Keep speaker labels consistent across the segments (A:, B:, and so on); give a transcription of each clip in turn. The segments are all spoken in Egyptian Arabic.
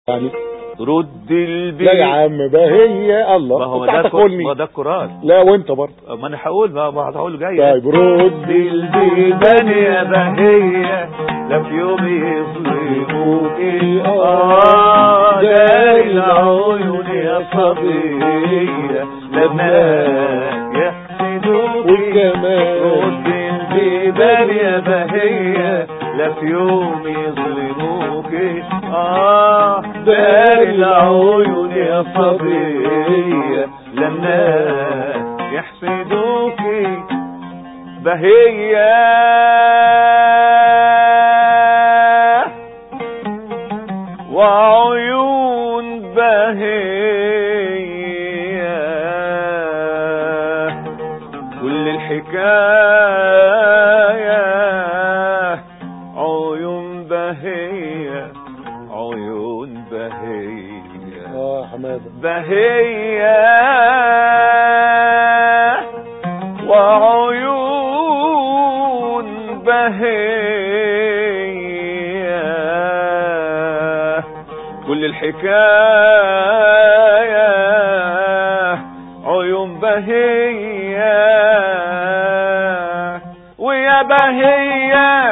A: يعني
B: رد البيت
A: لا يا عم بهية الله
B: ما هو
A: انت
B: ده
A: هتاكلني
B: ما ده القرآن
A: لا وانت برضه
B: ما انا هقول ما ما هقول جاي
A: طيب رد
B: البيبان يا بهية لا في يوم يظلموك آه دار العيون يا صبية لما يحسدوك
A: والجمال
B: رد البيبان يا بهية لا في يوم يظلموك آه دار العيون يا صبية لما يحسدوك بهية وعيون بهية كل الحكاية عيون بهية عيون بهية
A: اه حماده
B: بهية وعيون بهية كل الحكاية عيون بهية ويا بهية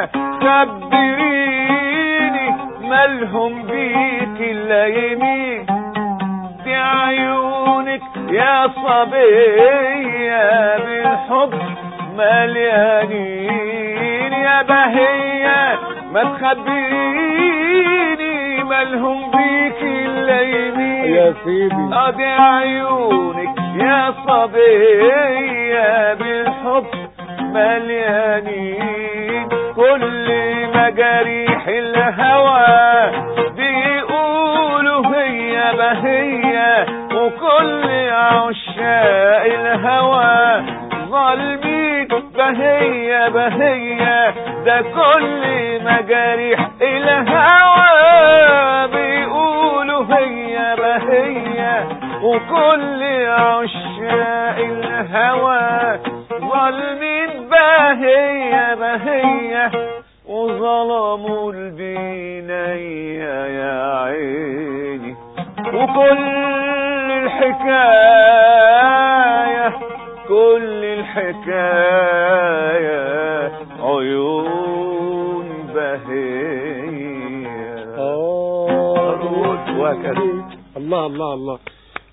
B: خبريني مالهم بيك الا يمين دي عيونك يا صبية بالحب مليانين يا بهية ما تخبيني مالهم بيك الا يمين
A: يا سيدي
B: ادي عيونك يا صبية بالحب مليانين كل مجاريح الهوى بيقولوا هي بهية وكل عشاق الهوى ظالمين بهية بهية ده كل مجاريح الهوى بيقولوا هي بهية وكل عشاق الهوى ظالمين بهية بهية وظلموا البنية يا عيني وكل الحكاية كل الحكاية عيون بهية
A: اه
B: رد وهكذا
A: الله الله الله